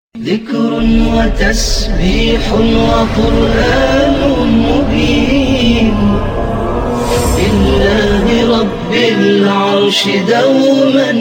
ذكر وتسبيح وقرآن مبين لله رب العرش دوما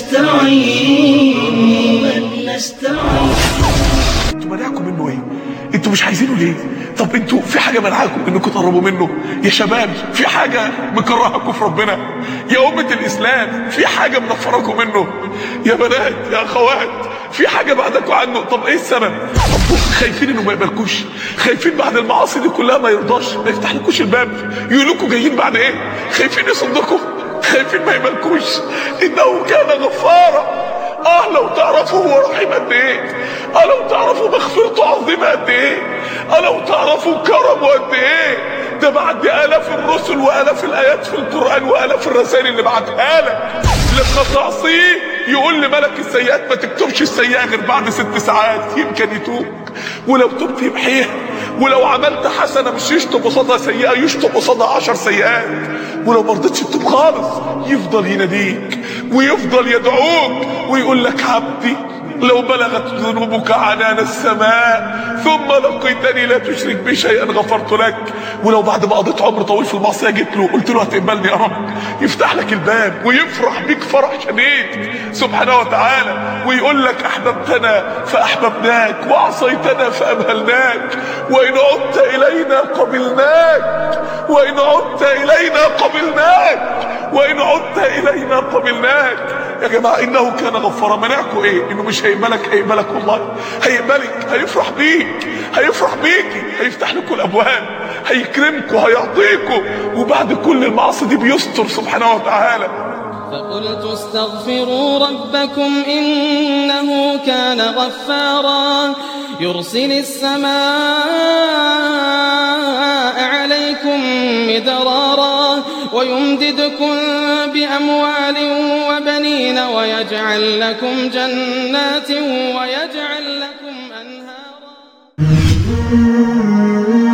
نستعين نستعين انتوا منعكم منه ايه انتوا مش عايزينه ليه طب انتوا في حاجه منعكم انكم تقربوا منه يا شباب في حاجه مكرهكم في ربنا يا امه الاسلام في حاجه منفركم منه يا بنات يا اخوات في حاجه بعدكم عنه طب ايه السبب طب خايفين انه ما يقبلكوش خايفين بعد المعاصي دي كلها ما يرضاش ما يفتحلكوش الباب يقول لكم جايين بعد ايه خايفين يصدكم خايفين ما يقبلكوش انه كان غفارا اه لو تعرفوا هو رحيم قد ايه اه لو تعرفوا مغفرته عظيمه قد ايه اه لو تعرفوا كرمه قد ايه ده بعد الاف الرسل والاف الايات في القران والاف الرسائل اللي بعتها لك لما تعصيه يقول لملك السيئات ما تكتبش السيئه غير بعد ست ساعات يمكن يتوب ولو تبت يمحيها ولو عملت حسنه مش يشطب قصادها سيئه يشطب قصادها عشر سيئات ولو ما رضيتش تتوب خالص يفضل يناديك ويفضل يدعوك ويقول لك عبدي لو بلغت ذنوبك عنان السماء ثم لقيتني لا تشرك بي شيئا غفرت لك ولو بعد ما قضيت عمر طويل في المعصيه جيت له قلت له هتقبلني يا رب يفتح لك الباب ويفرح بيك فرح شديد سبحانه وتعالى ويقول لك احببتنا فاحببناك وعصيتنا فامهلناك وان عدت الينا قبلناك وان عدت الينا قبلناك وان عدت الينا قبلناك يا جماعه انه كان غفارا منعكم ايه انه مش هيقبلك هيقبلك والله هيقبلك هيفرح بيك هيفرح بيكي هيفتح لكم الابواب هيكرمكم هيعطيكم وبعد كل المعاصي دي بيستر سبحانه وتعالى فقلت استغفروا ربكم إنه كان غفارا يرسل السماء عليكم مدرارا ويمددكم بأموال وبنين ويجعل لكم جنات ويجعل لكم أنهارا